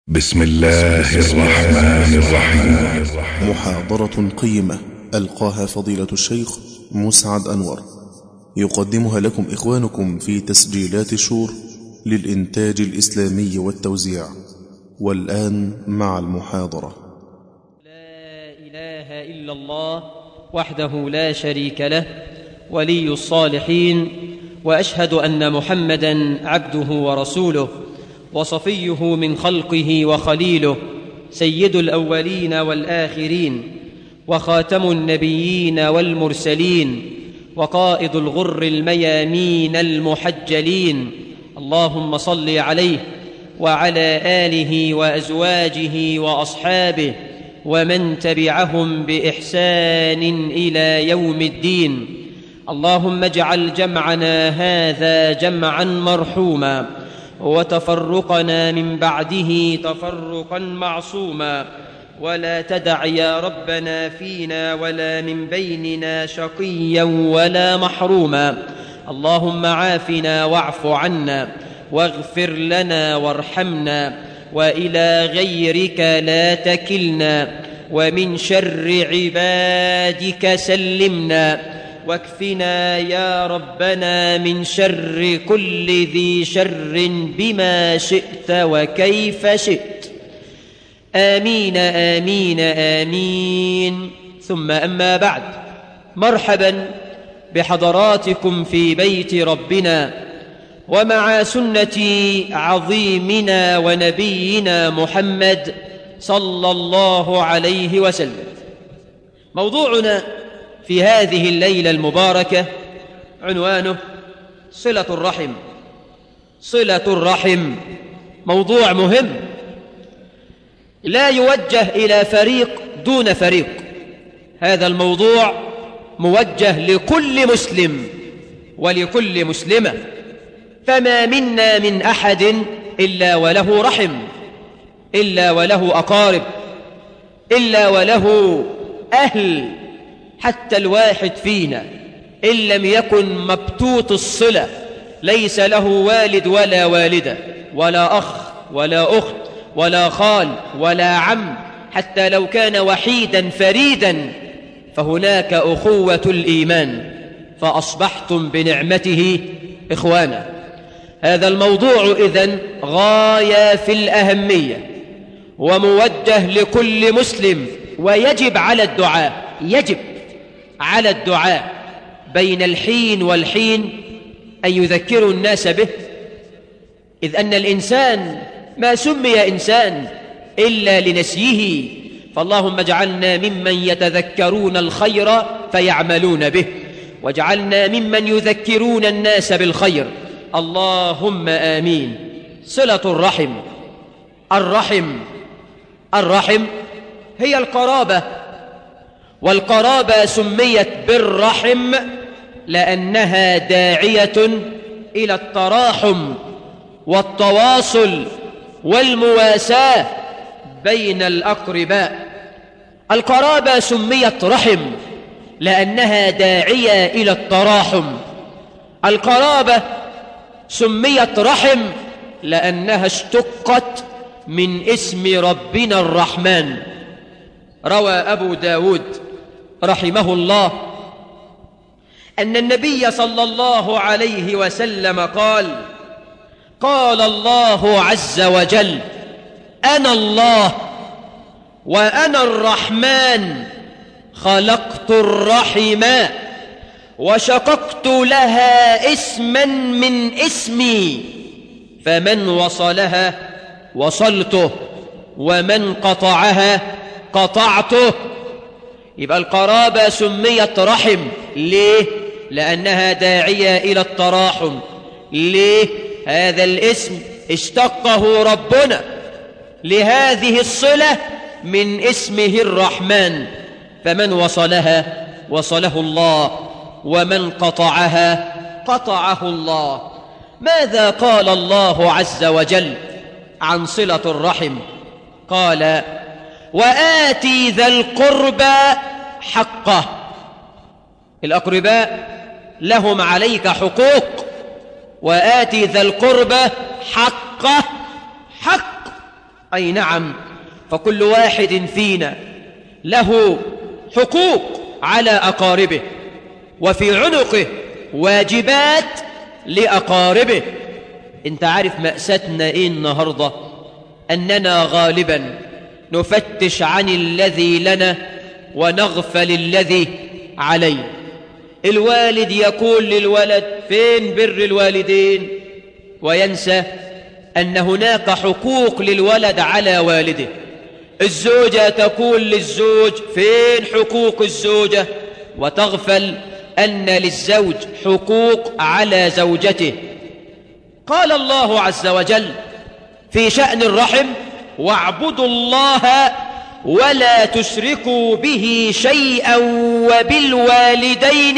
بسم الله الرحمن الرحيم محاضرة قيمة ألقاها فضيلة الشيخ مسعد أنور يقدمها لكم إخوانكم في تسجيلات شور للإنتاج الإسلامي والتوزيع والآن مع المحاضرة لا اله الا الله وحده لا شريك له ولي الصالحين واشهد ان محمدا عبده ورسوله وصفيه من خلقه وخليله سيد الاولين والاخرين وخاتم النبيين والمرسلين وقائد الغر الميامين المحجلين اللهم صل عليه وعلى اله وازواجه واصحابه ومن تبعهم باحسان الى يوم الدين اللهم اجعل جمعنا هذا جمعا مرحوما وتفرقنا من بعده تفرقا معصوما ولا تدع يا ربنا فينا ولا من بيننا شقيا ولا محروما اللهم عافنا واعف عنا واغفر لنا وارحمنا والى غيرك لا تكلنا ومن شر عبادك سلمنا واكفنا يا ربنا من شر كل ذي شر بما شئت وكيف شئت امين امين امين ثم اما بعد مرحبا بحضراتكم في بيت ربنا ومع سنه عظيمنا ونبينا محمد صلى الله عليه وسلم موضوعنا في هذه الليله المباركه عنوانه صله الرحم صله الرحم موضوع مهم لا يوجه الى فريق دون فريق هذا الموضوع موجه لكل مسلم ولكل مسلمه فما منا من احد الا وله رحم الا وله اقارب الا وله اهل حتى الواحد فينا ان لم يكن مبتوط الصله ليس له والد ولا والده ولا اخ ولا اخت ولا خال ولا عم حتى لو كان وحيدا فريدا فهناك اخوه الايمان فاصبحتم بنعمته اخوانا هذا الموضوع اذن غايه في الاهميه وموجه لكل مسلم ويجب على الدعاء يجب على الدعاء بين الحين والحين ان يذكروا الناس به اذ ان الانسان ما سمي انسان الا لنسيه فاللهم اجعلنا ممن يتذكرون الخير فيعملون به واجعلنا ممن يذكرون الناس بالخير اللهم امين صله الرحم الرحم الرحم هي القرابه والقرابه سميت بالرحم لانها داعيه الى التراحم والتواصل والمواساه بين الاقرباء القرابه سميت رحم لانها داعيه الى التراحم القرابه سميت رحم لانها اشتقت من اسم ربنا الرحمن روى ابو داود رحمه الله ان النبي صلى الله عليه وسلم قال قال الله عز وجل انا الله وانا الرحمن خلقت الرحم وشققت لها اسما من اسمي فمن وصلها وصلته ومن قطعها قطعته يبقى القرابه سميت رحم ليه لانها داعيه الى التراحم ليه هذا الاسم اشتقه ربنا لهذه الصله من اسمه الرحمن فمن وصلها وصله الله ومن قطعها قطعه الله ماذا قال الله عز وجل عن صله الرحم قال واتي ذا القربى حقه الاقرباء لهم عليك حقوق وآتي ذا القربى حقه حق أي نعم فكل واحد فينا له حقوق على أقاربه وفي عنقه واجبات لأقاربه انت عارف مأساتنا ايه النهاردة أننا غالبا نفتش عن الذي لنا ونغفل الذي عليه الوالد يقول للولد فين بر الوالدين وينسى أن هناك حقوق للولد على والده الزوجة تقول للزوج فين حقوق الزوجة وتغفل أن للزوج حقوق على زوجته قال الله عز وجل في شأن الرحم واعبدوا الله ولا تشركوا به شيئا وبالوالدين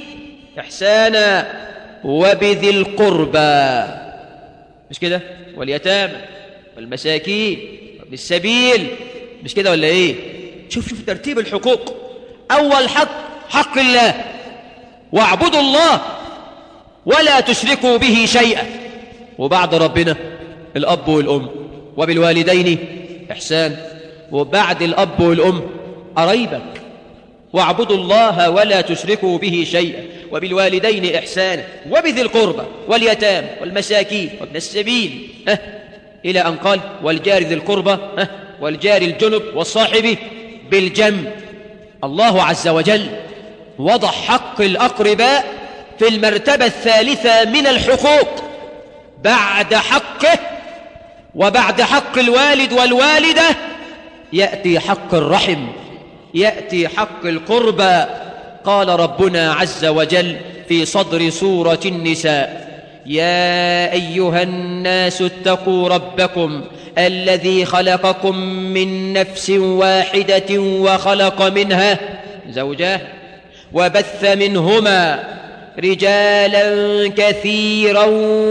إحسانا وبذي القربى مش كده واليتامى والمساكين وابن السبيل مش كده ولا ايه شوف شوف ترتيب الحقوق أول حق حق الله واعبدوا الله ولا تشركوا به شيئا وبعد ربنا الأب والأم وبالوالدين إحسان وبعد الأب والأم قريبك واعبدوا الله ولا تشركوا به شيئا وبالوالدين إحسانا وبذي القربى واليتام والمساكين وابن السبيل ها إلى أن قال والجار ذي القربى ها والجار الجنب والصاحب بالجنب الله عز وجل وضع حق الأقرباء في المرتبة الثالثة من الحقوق بعد حقه وبعد حق الوالد والوالدة يأتي حق الرحم يأتي حق القربى قال ربنا عز وجل في صدر سورة النساء يا أيها الناس اتقوا ربكم الذي خلقكم من نفس واحدة وخلق منها زوجاه وبث منهما رجالا كثيرا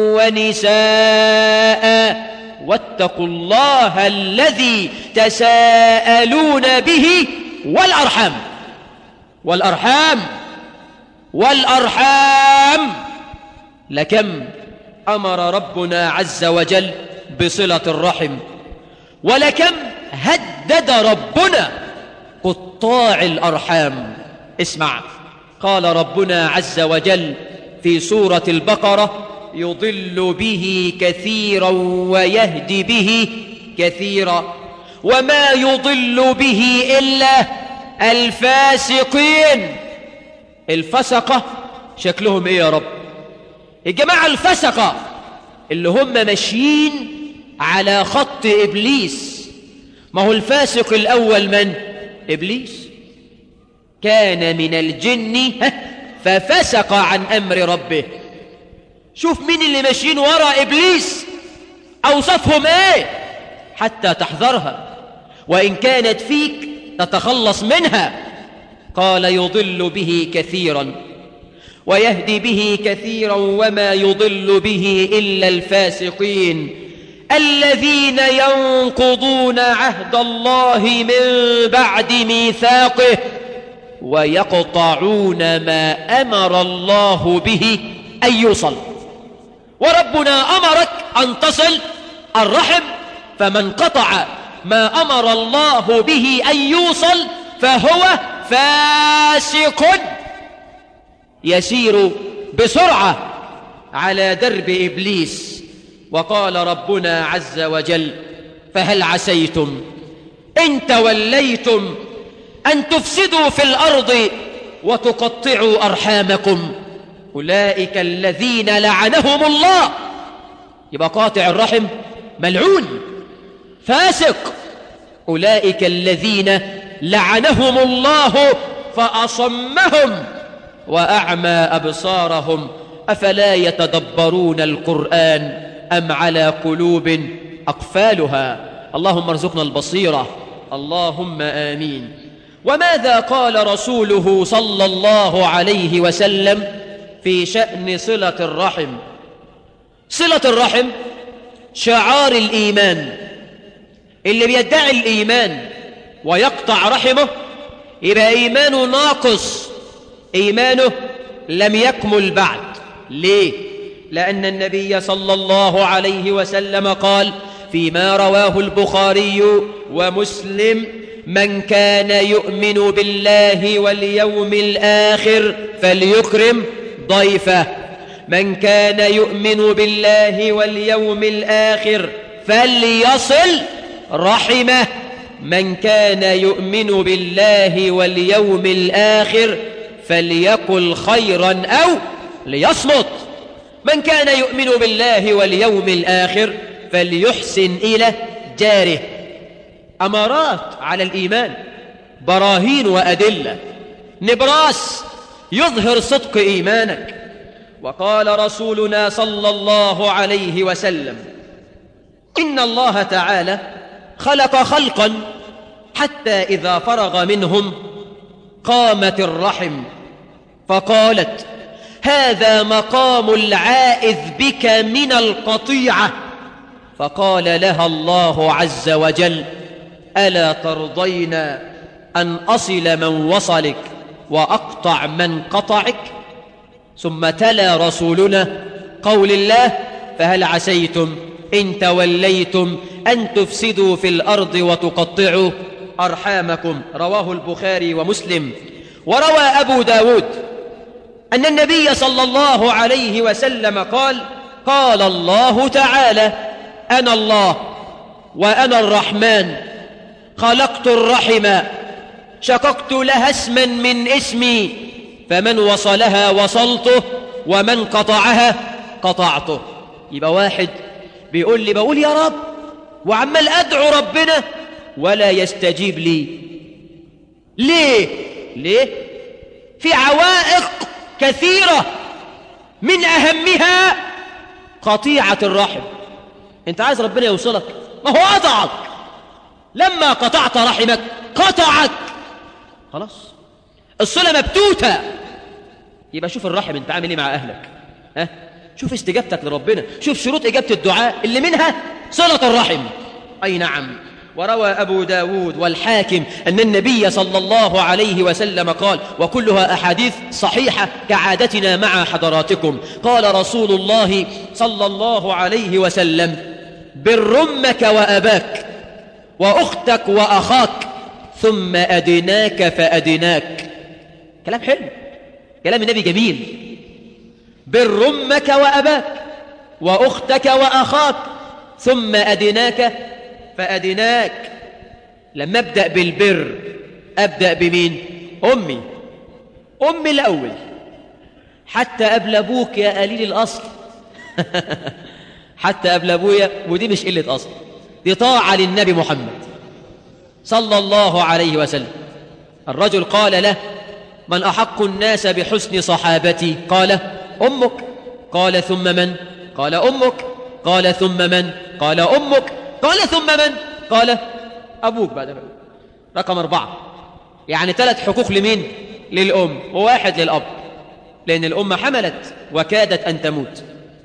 ونساء واتقوا الله الذي تساءلون به والأرحام والأرحام والأرحام لكم أمر ربنا عز وجل بصلة الرحم ولكم هدد ربنا قطاع الأرحام اسمع قال ربنا عز وجل في سورة البقرة يضل به كثيرا ويهدي به كثيرا وما يضل به إلا الفاسقين الفسقة شكلهم ايه يا رب الجماعة الفسقة اللي هم ماشيين على خط إبليس ما هو الفاسق الأول من؟ إبليس كان من الجن ففسق عن أمر ربه شوف مين اللي ماشيين وراء إبليس أوصفهم إيه حتى تحذرها وإن كانت فيك تتخلص منها قال يضل به كثيرا ويهدي به كثيرا وما يضل به إلا الفاسقين الذين ينقضون عهد الله من بعد ميثاقه ويقطعون ما أمر الله به أن يوصل وربنا أمرك أن تصل الرحم فمن قطع ما أمر الله به أن يوصل فهو فاسق يسير بسرعة على درب إبليس وقال ربنا عز وجل فهل عسيتم إن توليتم أن تفسدوا في الأرض وتقطعوا أرحامكم أولئك الذين لعنهم الله يبقى قاطع الرحم ملعون فاسق أولئك الذين لعنهم الله فأصمهم وأعمى أبصارهم أفلا يتدبرون القرآن أم على قلوب أقفالها اللهم ارزقنا البصيرة اللهم آمين وماذا قال رسوله صلى الله عليه وسلم في شأن صلة الرحم صلة الرحم شعار الإيمان اللي بيدعي الإيمان ويقطع رحمه يبقى إيمانه ناقص إيمانه لم يكمل بعد ليه؟ لأن النبي صلى الله عليه وسلم قال فيما رواه البخاري ومسلم من كان يؤمن بالله واليوم الآخر فليكرم ضيفه من كان يؤمن بالله واليوم الآخر فليصل رحمه من كان يؤمن بالله واليوم الآخر فليقل خيرا أو ليصمت من كان يؤمن بالله واليوم الآخر فليحسن إلى جاره أمارات على الإيمان براهين وأدلة نبراس يظهر صدق إيمانك وقال رسولنا صلى الله عليه وسلم إن الله تعالى خلق خلقا حتى إذا فرغ منهم قامت الرحم فقالت هذا مقام العائذ بك من القطيعة فقال لها الله عز وجل ألا ترضين أن أصل من وصلك وأقطع من قطعك ثم تلا رسولنا قول الله فهل عسيتم إن توليتم أن تفسدوا في الأرض وتقطعوا أرحامكم رواه البخاري ومسلم وروى أبو داود أن النبي صلى الله عليه وسلم قال قال الله تعالى أنا الله وأنا الرحمن خلقت الرحم شققت لها اسما من اسمي فمن وصلها وصلته ومن قطعها قطعته يبقى واحد بيقول لي بقول يا رب وعمال أدعو ربنا ولا يستجيب لي ليه ليه في عوائق كثيرة من أهمها قطيعة الرحم انت عايز ربنا يوصلك ما هو قطعك لما قطعت رحمك قطعك خلاص الصلة مبتوتة يبقى شوف الرحم انت عامل ايه مع اهلك ها شوف استجابتك لربنا شوف شروط اجابة الدعاء اللي منها صلة الرحم اي نعم وروى أبو داود والحاكم أن النبي صلى الله عليه وسلم قال وكلها أحاديث صحيحة كعادتنا مع حضراتكم قال رسول الله صلى الله عليه وسلم بر أمك وأباك وأختك وأخاك ثم أدناك فأدناك كلام حلو كلام النبي جميل بر أمك وأباك وأختك وأخاك ثم أدناك فأدناك لما أبدأ بالبر أبدأ بمين أمي أمي الأول حتى قبل أبوك يا قليل الأصل حتى قبل أبويا ودي مش قلة أصل دي طاعة للنبي محمد صلى الله عليه وسلم الرجل قال له من أحق الناس بحسن صحابتي قال أمك قال ثم من قال أمك قال ثم من قال أمك قال ثم من قال أبوك بعد ذلك رقم أربعة يعني ثلاث حقوق لمين للأم وواحد للأب لأن الأم حملت وكادت أن تموت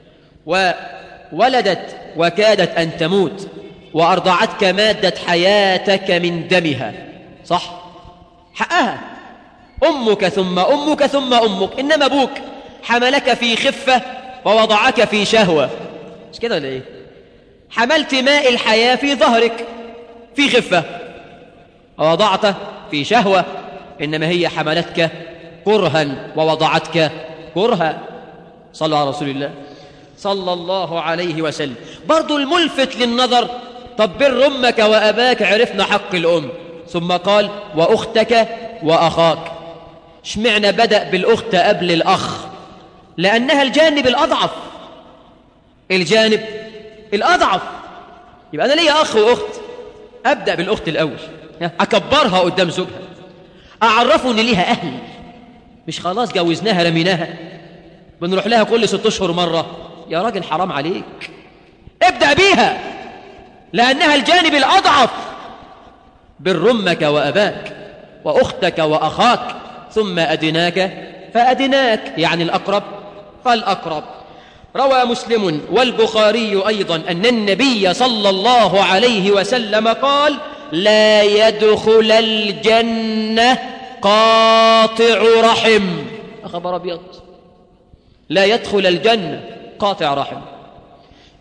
وولدت وكادت أن تموت وأرضعتك مادة حياتك من دمها صح حقها أمك ثم أمك ثم أمك إنما أبوك حملك في خفة ووضعك في شهوة مش كده ولا إيه حملت ماء الحياة في ظهرك في خفة ووضعته في شهوة إنما هي حملتك كرها ووضعتك كرها صلى على رسول الله صلى الله عليه وسلم برضو الملفت للنظر طب بر أمك وأباك عرفنا حق الأم ثم قال وأختك وأخاك اشمعنى بدأ بالأخت قبل الأخ لأنها الجانب الأضعف الجانب الأضعف يبقى أنا ليا أخ وأخت أبدأ بالأخت الأول أكبرها قدام زوجها أعرفه إن ليها أهل مش خلاص جوزناها رميناها بنروح لها كل ست أشهر مرة يا راجل حرام عليك ابدأ بيها لأنها الجانب الأضعف بر أمك وأباك وأختك وأخاك ثم أدناك فأدناك يعني الأقرب فالأقرب روى مسلم والبخاري أيضا أن النبي صلى الله عليه وسلم قال لا يدخل الجنة قاطع رحم خبر أبيض لا يدخل الجنة قاطع رحم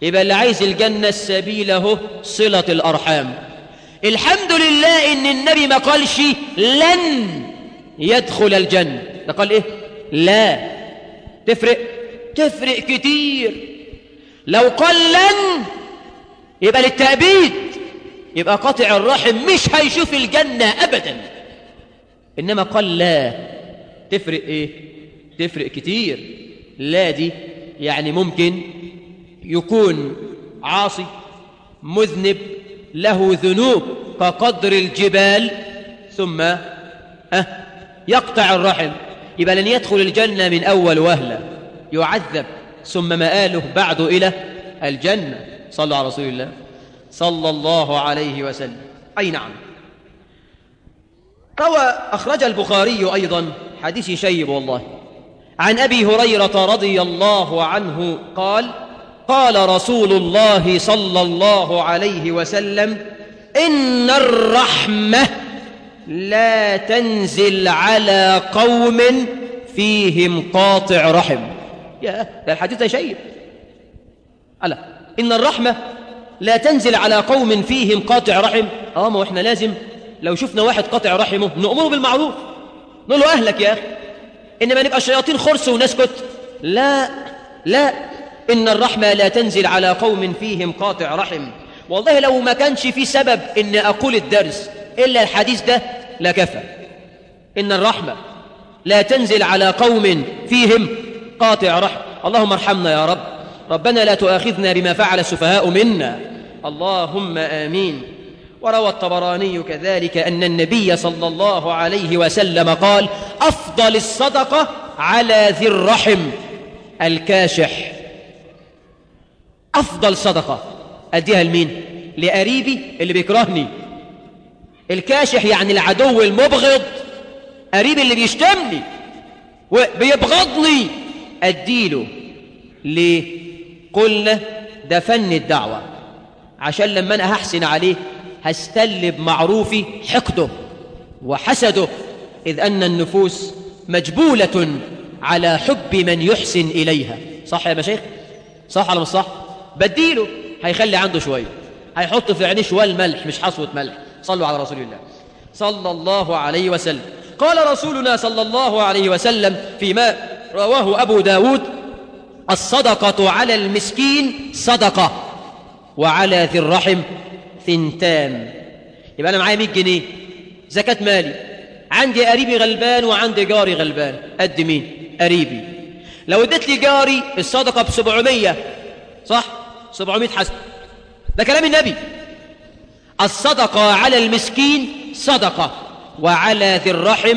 يبقى اللي عايز الجنة السبيل اهو صلة الأرحام الحمد لله إن النبي ما قالش لن يدخل الجنة ده قال إيه لا تفرق تفرق كتير لو قال لن يبقى للتأبيد يبقى قاطع الرحم مش هيشوف الجنة أبدا إنما قال لا تفرق إيه تفرق كتير لا دي يعني ممكن يكون عاصي مذنب له ذنوب كقدر الجبال ثم أه يقطع الرحم يبقى لن يدخل الجنة من أول وهلة يعذب ثم مآله بعد إلى الجنة صلوا على رسول الله صلى الله عليه وسلم أي نعم روى أخرج البخاري أيضا حديث شيب والله عن أبي هريرة رضي الله عنه قال قال رسول الله صلى الله عليه وسلم إن الرحمة لا تنزل على قوم فيهم قاطع رحم يا ده الحديث ده شيء ألا إن الرحمة لا تنزل على قوم فيهم قاطع رحم اه ما احنا لازم لو شفنا واحد قاطع رحمه نأمره بالمعروف نقول له أهلك يا أخي إنما نبقى شياطين خرس ونسكت لا لا إن الرحمة لا تنزل على قوم فيهم قاطع رحم والله لو ما كانش في سبب إن أقول الدرس إلا الحديث ده لكفى إن الرحمة لا تنزل على قوم فيهم قاطع رحم اللهم ارحمنا يا رب ربنا لا تؤاخذنا بما فعل السفهاء منا اللهم آمين وروى الطبراني كذلك أن النبي صلى الله عليه وسلم قال أفضل الصدقة على ذي الرحم الكاشح أفضل صدقة أديها لمين لقريبي اللي بيكرهني الكاشح يعني العدو المبغض قريبي اللي بيشتمني وبيبغضني أديله ليه قلنا ده فن الدعوة عشان لما أنا هحسن عليه هستلب معروفي حقده وحسده إذ أن النفوس مجبولة على حب من يحسن إليها صح يا مشايخ صح ولا مش صح بديله هيخلي عنده شوية هيحط في عينيه شوال ملح مش حصوة ملح صلوا على رسول الله صلى الله عليه وسلم قال رسولنا صلى الله عليه وسلم فيما رواه أبو داود الصدقة على المسكين صدقة وعلى ذي الرحم ثنتان يبقى أنا معايا 100 جنيه زكاة مالي عندي قريبي غلبان وعندي جاري غلبان قد مين قريبي لو اديت لي جاري الصدقة ب 700 صح 700 حسن ده كلام النبي الصدقة على المسكين صدقة وعلى ذي الرحم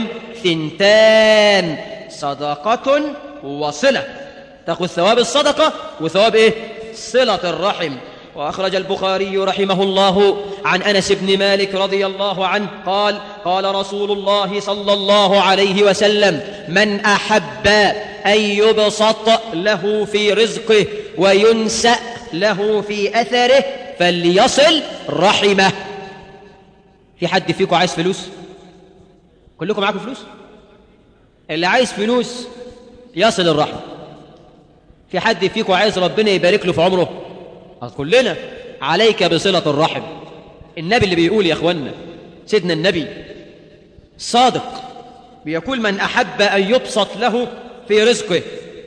ثنتان صدقة وصلة تأخذ ثواب الصدقة وثواب إيه؟ صلة الرحم وأخرج البخاري رحمه الله عن أنس بن مالك رضي الله عنه قال قال رسول الله صلى الله عليه وسلم من أحب أن يبسط له في رزقه وينسأ له في أثره فليصل رحمه في حد فيكم عايز فلوس كلكم معاكم فلوس اللي عايز فلوس يصل الرحمه في حد فيكم عايز ربنا يبارك له في عمره كلنا عليك بصلة الرحم النبي اللي بيقول يا اخوانا سيدنا النبي صادق بيقول من أحب أن يبسط له في رزقه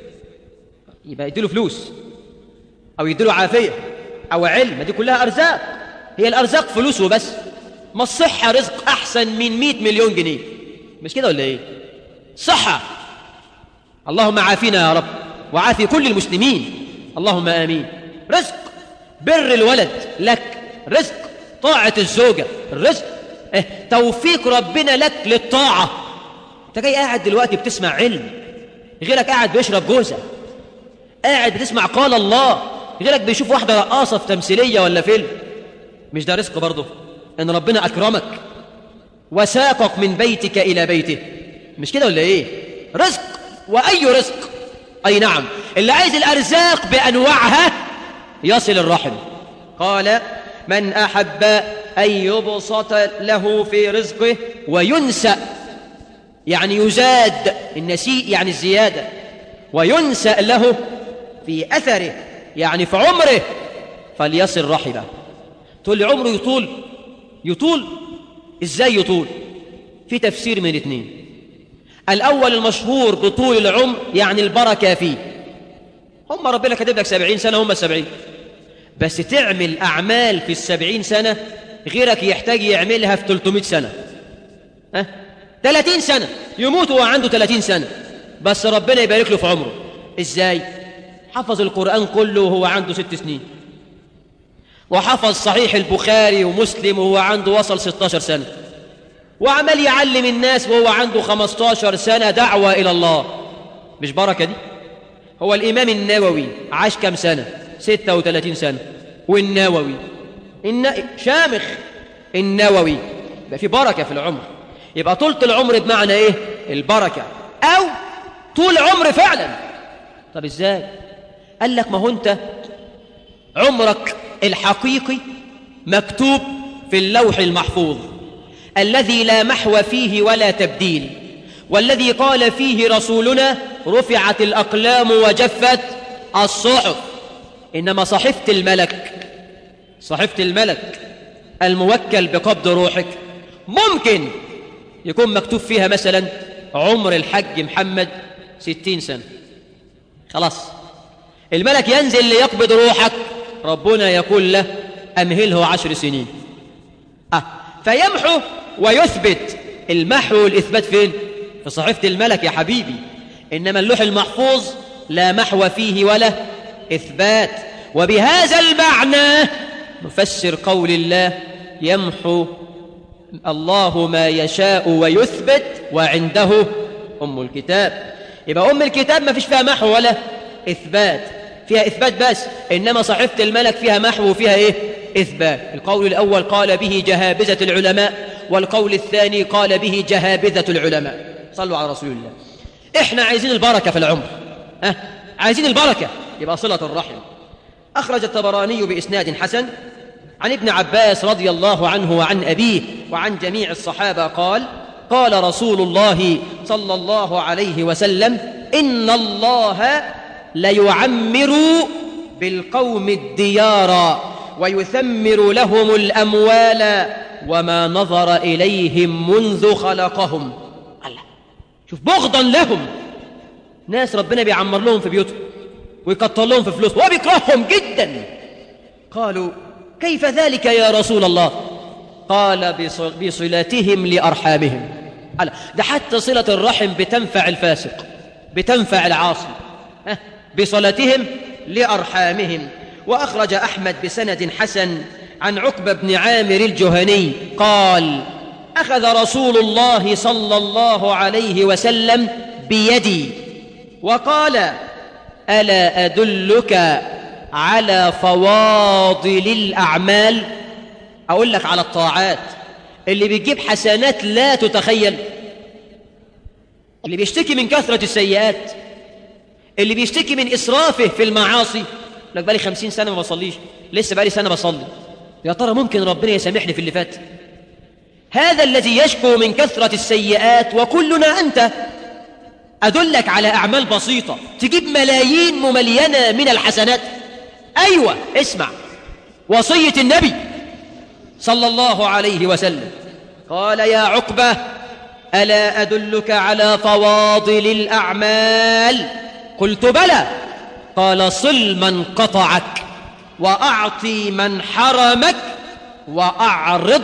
يبقى يديله فلوس أو يديله عافية أو علم دي كلها أرزاق هي الأرزاق فلوس وبس ما الصحة رزق أحسن من 100 مليون جنيه مش كده ولا إيه صحة اللهم عافينا يا رب وعافي كل المسلمين اللهم آمين رزق بر الولد لك رزق طاعة الزوجة الرزق اه توفيق ربنا لك للطاعة انت جاي قاعد دلوقتي بتسمع علم غيرك قاعد بيشرب جوزة قاعد بتسمع قال الله غيرك بيشوف واحدة رقاصة في تمثيلية ولا فيلم مش ده رزق برضه ان ربنا اكرمك وساقك من بيتك الى بيته مش كده ولا ايه رزق واي رزق اي نعم اللي عايز الارزاق بانواعها يصل الرحم قال من احب ان يبسط له في رزقه وينسى يعني يزاد النسيء يعني الزياده وينسى له في اثره يعني في عمره فليصل رحمه تقول لي عمره يطول يطول ازاي يطول في تفسير من اثنين الأول المشهور بطول العمر يعني البركة فيه هم ربنا كاتب لك سبعين سنة هم السبعين بس تعمل أعمال في السبعين سنة غيرك يحتاج يعملها في 300 سنة ها؟ 30 سنة يموت وهو عنده 30 سنة بس ربنا يبارك له في عمره ازاي حفظ القرآن كله وهو عنده ست سنين وحفظ صحيح البخاري ومسلم وهو عنده وصل 16 سنة وعمل يعلم الناس وهو عنده 15 سنة دعوة إلى الله مش بركة دي هو الإمام النووي عاش كم سنة 36 سنة والنووي الن... شامخ النووي يبقى في بركة في العمر يبقى طولة العمر بمعنى إيه البركة أو طول عمر فعلا طب إزاي قال لك ما هو أنت عمرك الحقيقي مكتوب في اللوح المحفوظ الذي لا محو فيه ولا تبديل والذي قال فيه رسولنا رفعت الأقلام وجفت الصحف إنما صحفة الملك صحفة الملك الموكل بقبض روحك ممكن يكون مكتوب فيها مثلا عمر الحج محمد ستين سنة خلاص الملك ينزل ليقبض روحك ربنا يقول له أمهله عشر سنين آه فيمحو ويثبت المحو والإثبات فين؟ في صحيفة الملك يا حبيبي إنما اللوح المحفوظ لا محو فيه ولا إثبات وبهذا المعنى نفسر قول الله يمحو الله ما يشاء ويثبت وعنده أم الكتاب يبقى أم الكتاب ما فيش فيها محو ولا إثبات فيها إثبات بس إنما صحيفة الملك فيها محو وفيها إيه؟ إثبات القول الأول قال به جهابذة العلماء والقول الثاني قال به جهابذة العلماء صلوا على رسول الله إحنا عايزين البركة في العمر أه؟ عايزين البركة يبقى صلة الرحم أخرج الطبراني بإسناد حسن عن ابن عباس رضي الله عنه وعن أبيه وعن جميع الصحابة قال قال رسول الله صلى الله عليه وسلم إن الله ليعمر بالقوم الديار ويثمر لهم الأموال وما نظر إليهم منذ خلقهم الله شوف بغضا لهم ناس ربنا بيعمر لهم في بيوتهم ويكتر لهم في فلوس وبيكرههم جدا قالوا كيف ذلك يا رسول الله قال بصلتهم لأرحامهم الله ده حتى صلة الرحم بتنفع الفاسق بتنفع العاصي بصلتهم لأرحامهم وأخرج أحمد بسند حسن عن عقبة بن عامر الجهني قال أخذ رسول الله صلى الله عليه وسلم بيدي وقال ألا أدلك على فواضل الأعمال أقول لك على الطاعات اللي بيجيب حسنات لا تتخيل اللي بيشتكي من كثرة السيئات اللي بيشتكي من إسرافه في المعاصي لك بقالي خمسين سنة ما بصليش لسه بقالي سنة بصلي يا ترى ممكن ربنا يسامحني في اللي فات هذا الذي يشكو من كثرة السيئات وكلنا أنت أدلك على أعمال بسيطة تجيب ملايين مملينة من الحسنات أيوة اسمع وصية النبي صلى الله عليه وسلم قال يا عقبة ألا أدلك على فواضل الأعمال قلت بلى قال صل من قطعك وأعطي من حرمك وأعرض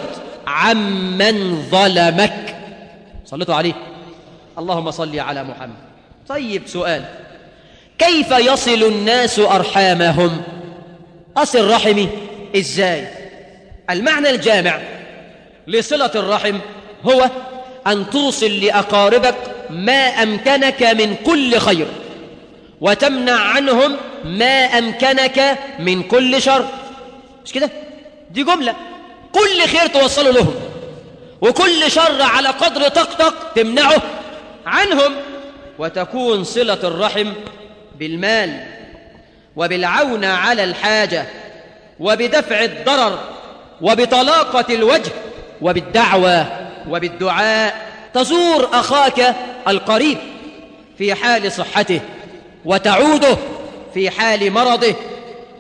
عمن ظلمك صلتوا عليه اللهم صل على محمد طيب سؤال كيف يصل الناس أرحامهم أصل رحمي إزاي المعنى الجامع لصلة الرحم هو أن توصل لأقاربك ما أمكنك من كل خير وتمنع عنهم ما أمكنك من كل شر مش كده دي جملة كل خير توصله لهم وكل شر على قدر طاقتك تمنعه عنهم وتكون صلة الرحم بالمال وبالعون على الحاجة وبدفع الضرر وبطلاقة الوجه وبالدعوة وبالدعاء تزور أخاك القريب في حال صحته وتعوده في حال مرضه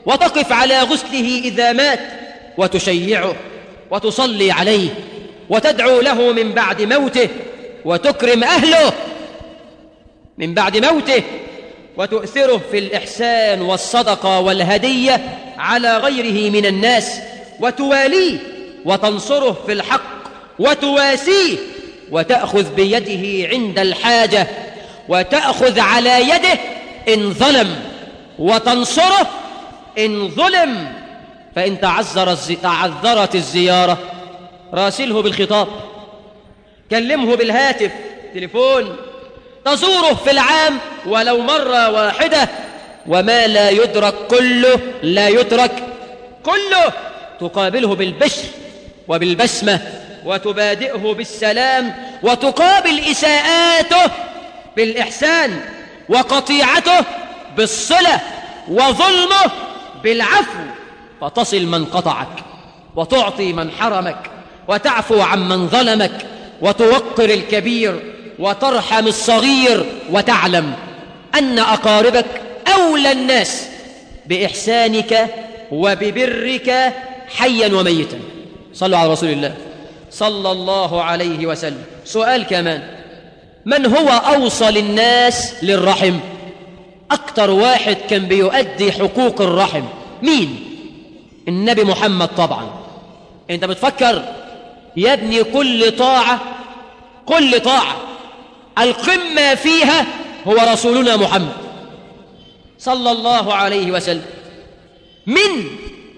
وتقف على غسله إذا مات وتشيعه وتصلي عليه وتدعو له من بعد موته وتكرم أهله من بعد موته وتؤثره في الإحسان والصدقة والهدية على غيره من الناس وتواليه وتنصره في الحق وتواسيه وتأخذ بيده عند الحاجة وتأخذ على يده إن ظلم وتنصره إن ظلم فإن تعذر الزي... تعذرت الزيارة راسله بالخطاب كلمه بالهاتف تليفون تزوره في العام ولو مرة واحدة وما لا يدرك كله لا يترك كله تقابله بالبشر وبالبسمة وتبادئه بالسلام وتقابل إساءاته بالإحسان وقطيعته بالصلة وظلمه بالعفو فتصل من قطعك وتعطي من حرمك وتعفو عن من ظلمك وتوقر الكبير وترحم الصغير وتعلم أن أقاربك أولى الناس بإحسانك وببرك حيا وميتا صلوا على رسول الله صلى الله عليه وسلم سؤال كمان من هو أوصل الناس للرحم أكتر واحد كان بيؤدي حقوق الرحم مين النبي محمد طبعا انت بتفكر يا ابني كل طاعة كل طاعة القمة فيها هو رسولنا محمد صلى الله عليه وسلم من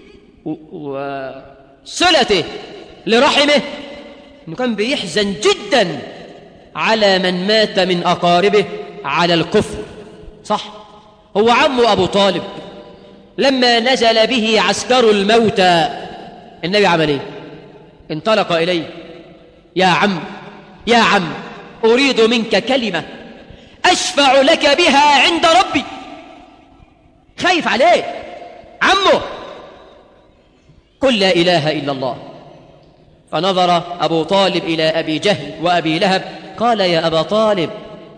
وصلته لرحمه انه كان بيحزن جدا على من مات من اقاربه على الكفر صح هو عمه ابو طالب لما نزل به عسكر الموتى النبي عمل ايه انطلق اليه يا عم يا عم اريد منك كلمه اشفع لك بها عند ربي خايف عليه عمه قل لا اله الا الله فنظر ابو طالب الى ابي جهل وابي لهب قال يا ابا طالب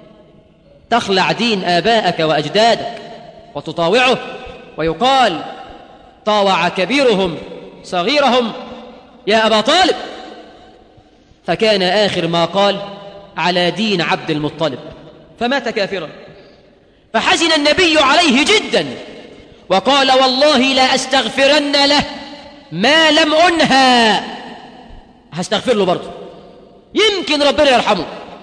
تخلع دين ابائك واجدادك وتطاوعه ويقال طاوع كبيرهم صغيرهم يا ابا طالب فكان اخر ما قال على دين عبد المطلب فمات كافرا فحزن النبي عليه جدا وقال والله لا استغفرن له ما لم انهى هستغفر له برضه يمكن ربنا يرحمه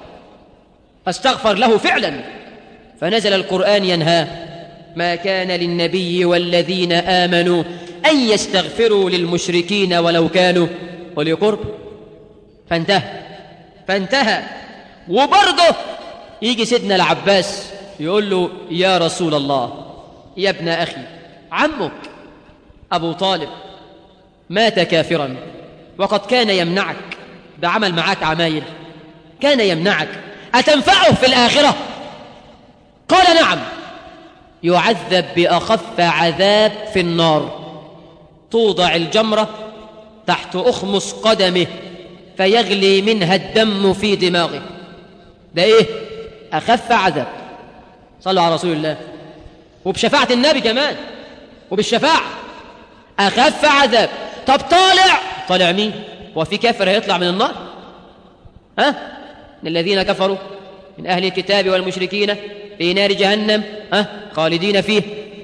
استغفر له فعلا فنزل القران ينهاه ما كان للنبي والذين امنوا ان يستغفروا للمشركين ولو كانوا اولي قرب فانتهى فانتهى وبرضه يجي سيدنا العباس يقول له يا رسول الله يا ابن اخي عمك ابو طالب مات كافرا وقد كان يمنعك بعمل معاك عمايل كان يمنعك أتنفعه في الآخرة قال نعم يعذب بأخف عذاب في النار توضع الجمرة تحت أخمص قدمه فيغلي منها الدم في دماغه ده إيه أخف عذاب صلوا على رسول الله وبشفاعة النبي كمان وبالشفاعة أخف عذاب طب طالع طالع مين وفي كافر هيطلع من النار ها من الذين كفروا من أهل الكتاب والمشركين في نار جهنم ها خالدين فيه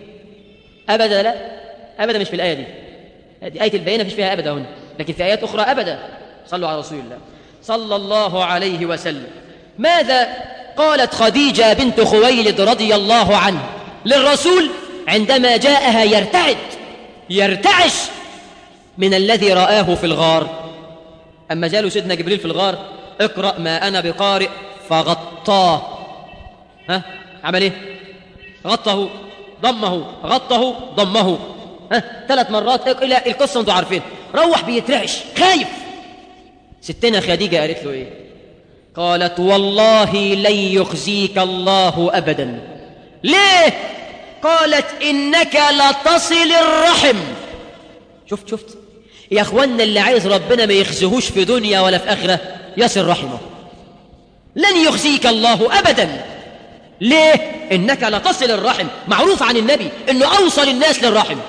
أبدا لا أبدا مش في الآية دي هذه آية البينة مش فيها أبدا هنا لكن في آيات أخرى أبدا صلوا على رسول الله صلى الله عليه وسلم ماذا قالت خديجة بنت خويلد رضي الله عنه للرسول عندما جاءها يرتعد يرتعش من الذي رآه في الغار أما جاله سيدنا جبريل في الغار اقرأ ما أنا بقارئ فغطاه ها عمل ايه غطه ضمه غطه ضمه ها ثلاث مرات الى القصه انتوا عارفين روح بيترعش خايف ستنا خديجه قالت له ايه قالت والله لن يخزيك الله ابدا ليه قالت انك لتصل الرحم شفت شفت يا اخوانا اللي عايز ربنا ما يخزهوش في دنيا ولا في اخره يصل رحمه لن يخزيك الله ابدا ليه انك لتصل الرحم معروف عن النبي انه اوصل الناس للرحم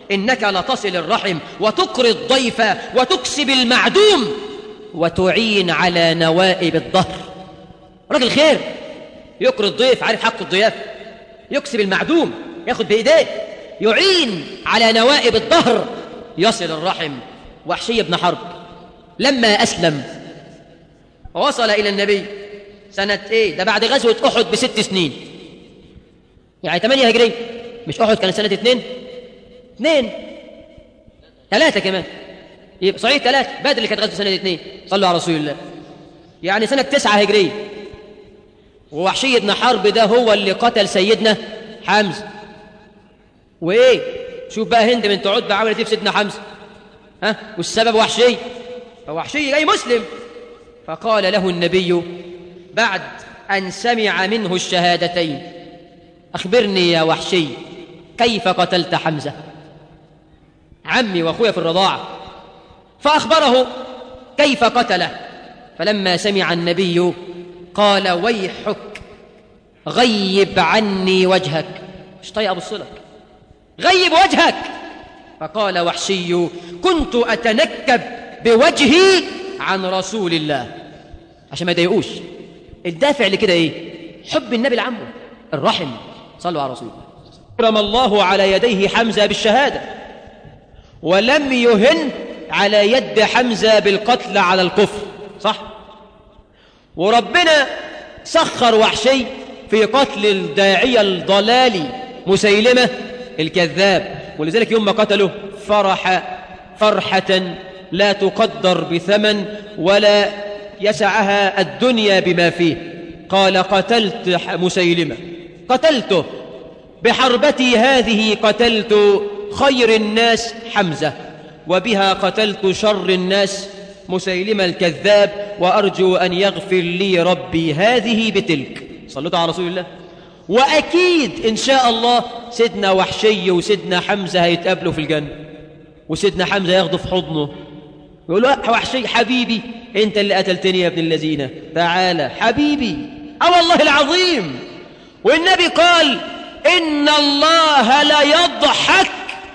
إنك لتصل الرحم وتقري الضيف وتكسب المعدوم وتعين على نوائب الظهر راجل خير يقري الضيف عارف حق الضيافة يكسب المعدوم ياخد بإيديه يعين على نوائب الظهر يصل الرحم وحشي بن حرب لما أسلم ووصل إلى النبي سنة إيه ده بعد غزوة أحد بست سنين يعني 8 هجرية مش أحد كانت سنة اثنين اثنين ثلاثة كمان يبقى صحيح ثلاثة بدر اللي كانت غزوة سنة اثنين صلوا على رسول الله يعني سنة تسعة هجرية ووحشي بن حرب ده هو اللي قتل سيدنا حمزة وإيه شوف بقى هند بنت عتبة عملت إيه في سيدنا حمزة ها والسبب وحشي فوحشي جاي مسلم فقال له النبي بعد أن سمع منه الشهادتين أخبرني يا وحشي كيف قتلت حمزة عمي وأخويا في الرضاعة فأخبره كيف قتله فلما سمع النبي قال ويحك غيب عني وجهك مش طيب أبص لك غيب وجهك فقال وحشي كنت أتنكب بوجهي عن رسول الله عشان ما يضايقوش الدافع لكده ايه حب النبي لعمه الرحم صلوا على رسول الله كرم الله على يديه حمزة بالشهادة ولم يهن على يد حمزة بالقتل على الكفر صح وربنا سخر وحشي في قتل الداعية الضلالي مسيلمة الكذاب ولذلك يوم ما قتله فرح فرحة لا تقدر بثمن ولا يسعها الدنيا بما فيه قال قتلت مسيلمة قتلته بحربتي هذه قتلت خير الناس حمزة وبها قتلت شر الناس مسيلمة الكذاب وأرجو أن يغفر لي ربي هذه بتلك صلوا على رسول الله وأكيد إن شاء الله سيدنا وحشي وسيدنا حمزة هيتقابلوا في الجنة وسيدنا حمزة ياخده في حضنه يقول له وحشي حبيبي انت اللي قتلتني يا ابن الذين تعالى حبيبي اه والله العظيم والنبي قال ان الله لا يضحك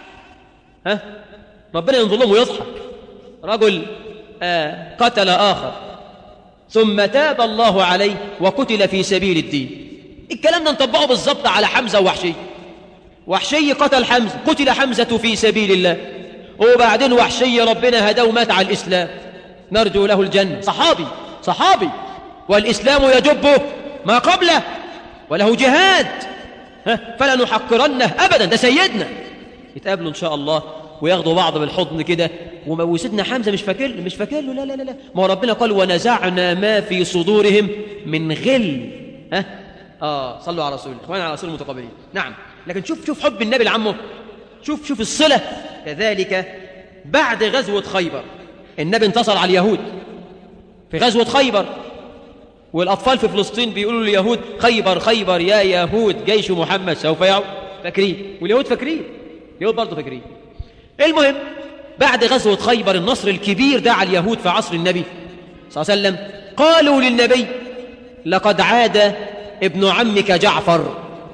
ها ربنا ينظر لهم ويضحك رجل آه قتل اخر ثم تاب الله عليه وقتل في سبيل الدين الكلام ده نطبقه بالظبط على حمزه ووحشي وحشي قتل حمزه قتل حمزه في سبيل الله وبعدين وحشي ربنا هداه ومات على الإسلام نرجو له الجنة صحابي صحابي والإسلام يجب ما قبله وله جهاد فلا نحقرنه أبدا ده سيدنا يتقابلوا إن شاء الله وياخدوا بعض بالحضن كده وسيدنا حمزة مش فاكر مش فاكر له لا لا لا ما هو ربنا قال ونزعنا ما في صدورهم من غل ها اه صلوا على رسول الله اخوانا على رسول المتقابلين نعم لكن شوف شوف حب النبي لعمه شوف شوف الصلة كذلك بعد غزوة خيبر النبي انتصر على اليهود في غزوة خيبر والأطفال في فلسطين بيقولوا لليهود خيبر خيبر يا يهود جيش محمد سوف يعود فاكرين واليهود فاكرين اليهود برضه فاكرين المهم بعد غزوة خيبر النصر الكبير ده على اليهود في عصر النبي صلى الله عليه وسلم قالوا للنبي لقد عاد ابن عمك جعفر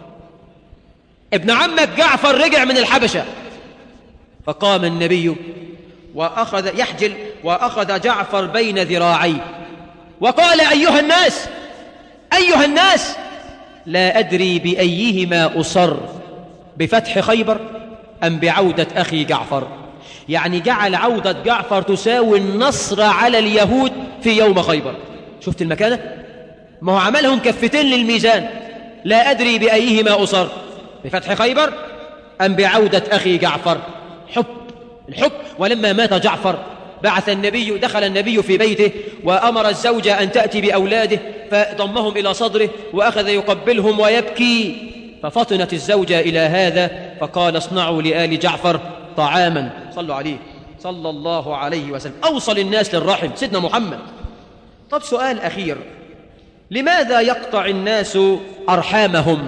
ابن عمك جعفر رجع من الحبشة فقام النبي وأخذ يحجل وأخذ جعفر بين ذراعيه وقال أيها الناس أيها الناس لا أدري بأيهما أصر بفتح خيبر أم بعودة أخي جعفر يعني جعل عودة جعفر تساوي النصر على اليهود في يوم خيبر شفت المكانة؟ ما هو عملهم كفتين للميزان لا أدري بأيهما أصر بفتح خيبر أم بعودة أخي جعفر حب الحب ولما مات جعفر بعث النبي دخل النبي في بيته وأمر الزوجة أن تأتي بأولاده فضمهم إلى صدره وأخذ يقبلهم ويبكي ففطنت الزوجة إلى هذا فقال اصنعوا لآل جعفر طعاما صلوا عليه صلى الله عليه وسلم أوصل الناس للرحم سيدنا محمد طب سؤال أخير لماذا يقطع الناس أرحامهم